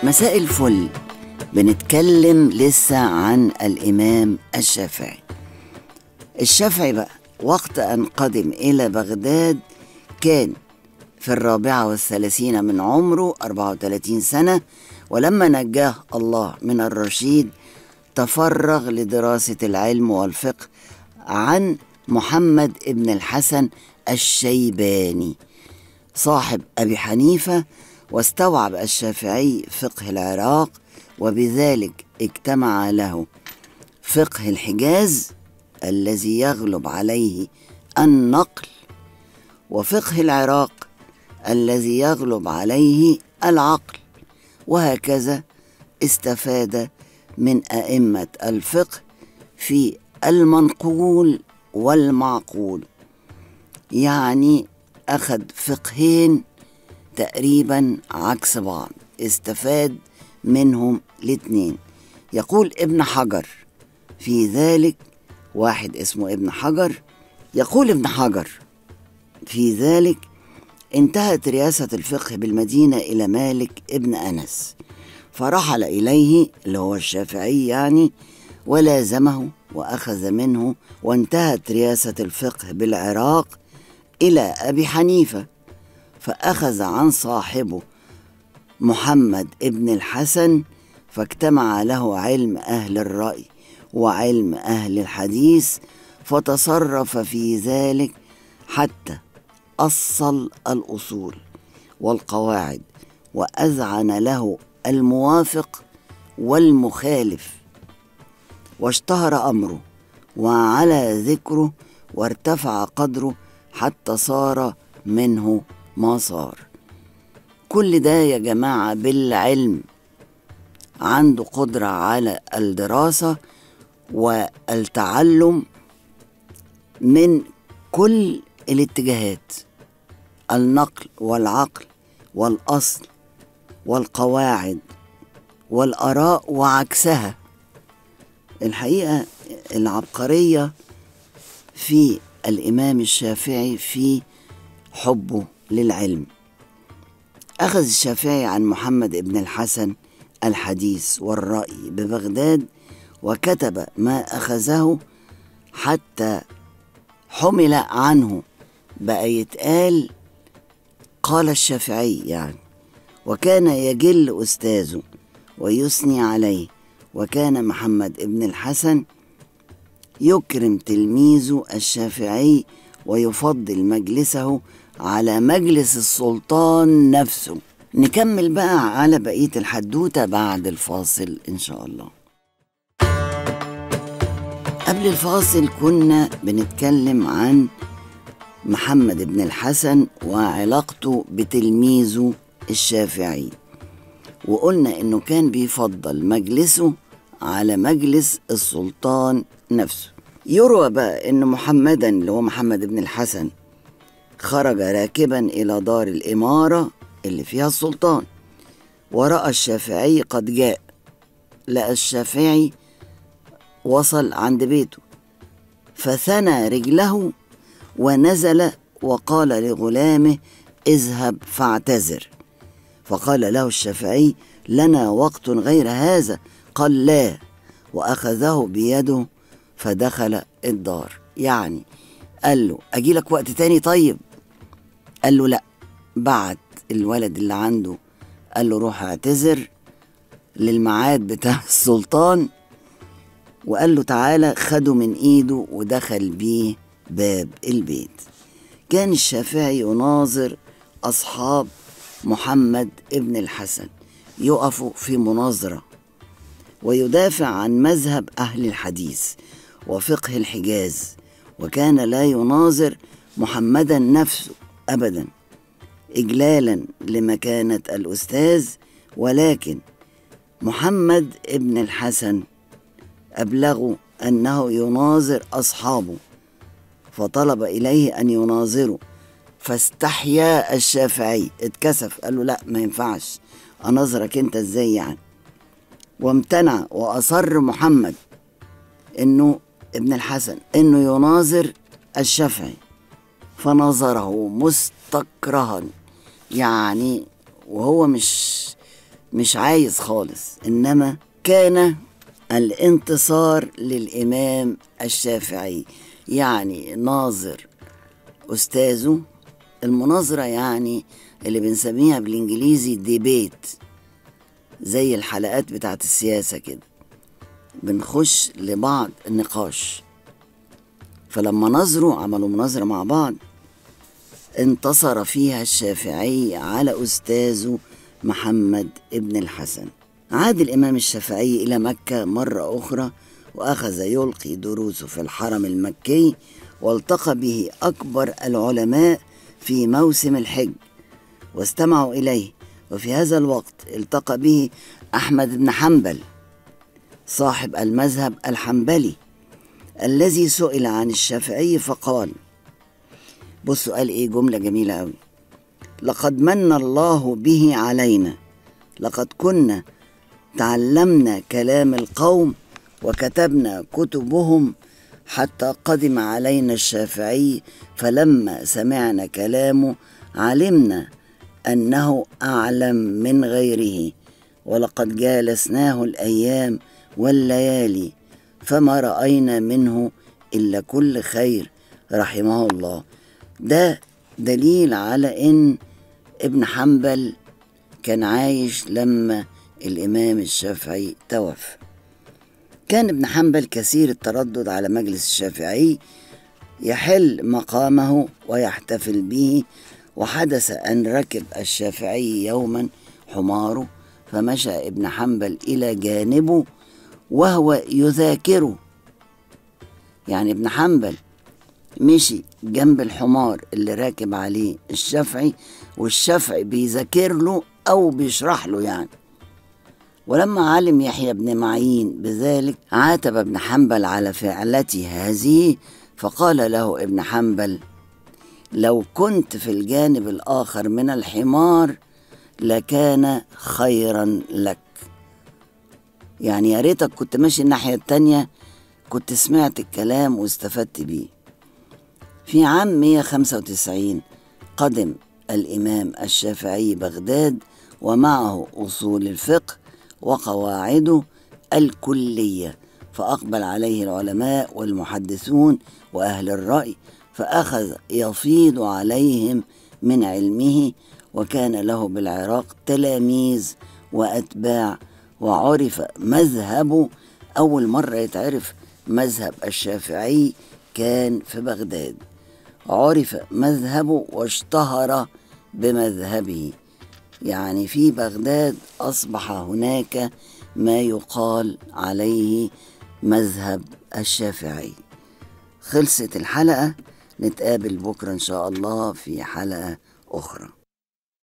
مساء الفل بنتكلم لسه عن الإمام الشافعي الشافعي بقى وقت أن قدم إلى بغداد كان في الرابعة والثلاثين من عمره 34 سنة ولما نجاه الله من الرشيد تفرغ لدراسة العلم والفقه عن محمد ابن الحسن الشيباني صاحب أبي حنيفة واستوعب الشافعي فقه العراق وبذلك اجتمع له فقه الحجاز الذي يغلب عليه النقل وفقه العراق الذي يغلب عليه العقل وهكذا استفاد من ائمه الفقه في المنقول والمعقول يعني اخذ فقهين تقريبا عكس بعض استفاد منهم الاتنين يقول ابن حجر في ذلك واحد اسمه ابن حجر يقول ابن حجر في ذلك انتهت رئاسة الفقه بالمدينة إلى مالك ابن أنس فرحل إليه اللي هو الشافعي يعني ولازمه وأخذ منه وانتهت رئاسة الفقه بالعراق إلى أبي حنيفة فأخذ عن صاحبه محمد ابن الحسن فاجتمع له علم أهل الرأي وعلم أهل الحديث فتصرف في ذلك حتى أصل الأصول والقواعد وأذعن له الموافق والمخالف واشتهر أمره وعلى ذكره وارتفع قدره حتى صار منه ما صار كل ده يا جماعة بالعلم عنده قدرة على الدراسة والتعلم من كل الاتجاهات النقل والعقل والأصل والقواعد والآراء وعكسها الحقيقة العبقرية في الإمام الشافعي في حبه للعلم أخذ الشافعي عن محمد بن الحسن الحديث والرأي ببغداد وكتب ما أخذه حتى حمل عنه بقى يتقال قال الشافعي يعني وكان يجل أستاذه ويثني عليه وكان محمد ابن الحسن يكرم تلميذه الشافعي ويفضل مجلسه على مجلس السلطان نفسه نكمل بقى على بقية الحدوتة بعد الفاصل إن شاء الله قبل الفاصل كنا بنتكلم عن محمد بن الحسن وعلاقته بتلميذه الشافعي وقلنا انه كان بيفضل مجلسه على مجلس السلطان نفسه يروى بقى ان محمدا اللي هو محمد بن الحسن خرج راكبا الى دار الاماره اللي فيها السلطان وراى الشافعي قد جاء لقى الشافعي وصل عند بيته فثنى رجله ونزل وقال لغلامه اذهب فاعتذر فقال له الشافعي لنا وقت غير هذا قال لا واخذه بيده فدخل الدار يعني قال له اجي لك وقت تاني طيب قال له لا بعت الولد اللي عنده قال له روح اعتذر للميعاد بتاع السلطان وقال له تعالى خده من ايده ودخل بيه باب البيت كان الشافعي يناظر اصحاب محمد ابن الحسن يقفوا في مناظره ويدافع عن مذهب اهل الحديث وفقه الحجاز وكان لا يناظر محمدا نفسه ابدا اجلالا لمكانه الاستاذ ولكن محمد ابن الحسن ابلغوا انه يناظر اصحابه فطلب اليه ان يناظره فاستحيا الشافعي اتكسف قال له لا ما ينفعش اناظرك انت ازاي يعني وامتنع واصر محمد انه ابن الحسن انه يناظر الشافعي فنظره مستكرها يعني وهو مش مش عايز خالص إنما كان الانتصار للإمام الشافعي يعني ناظر أستاذه المناظرة يعني اللي بنسميها بالإنجليزي ديبيت زي الحلقات بتاعت السياسة كده بنخش لبعض النقاش فلما نظروا عملوا مناظرة مع بعض انتصر فيها الشافعي على أستاذه محمد ابن الحسن عاد الإمام الشافعي إلى مكة مرة أخرى وأخذ يلقي دروسه في الحرم المكي والتقى به أكبر العلماء في موسم الحج واستمعوا إليه وفي هذا الوقت التقى به أحمد بن حنبل صاحب المذهب الحنبلي الذي سئل عن الشافعي فقال بصوا قال ايه جمله جميله قوي لقد من الله به علينا لقد كنا تعلمنا كلام القوم وكتبنا كتبهم حتى قدم علينا الشافعي فلما سمعنا كلامه علمنا انه اعلم من غيره ولقد جالسناه الايام والليالي فما راينا منه الا كل خير رحمه الله ده دليل على ان ابن حنبل كان عايش لما الامام الشافعي توفى كان ابن حنبل كثير التردد على مجلس الشافعي يحل مقامه ويحتفل به وحدث ان ركب الشافعي يوما حماره فمشى ابن حنبل الى جانبه وهو يذاكره يعني ابن حنبل مشي جنب الحمار اللي راكب عليه الشافعي والشافعي بيذاكر له او بيشرح له يعني ولما علم يحيى بن معين بذلك عاتب ابن حنبل على فعلته هذه فقال له ابن حنبل لو كنت في الجانب الاخر من الحمار لكان خيرا لك يعني يا ريتك كنت ماشي الناحيه التانيه كنت سمعت الكلام واستفدت بيه في عام 195 قدم الإمام الشافعي بغداد ومعه أصول الفقه وقواعده الكلية فأقبل عليه العلماء والمحدثون وأهل الرأي فأخذ يفيض عليهم من علمه وكان له بالعراق تلاميذ وأتباع وعرف مذهبه أول مرة يتعرف مذهب الشافعي كان في بغداد عرف مذهبه واشتهر بمذهبه يعني في بغداد اصبح هناك ما يقال عليه مذهب الشافعي خلصت الحلقه نتقابل بكره ان شاء الله في حلقه اخرى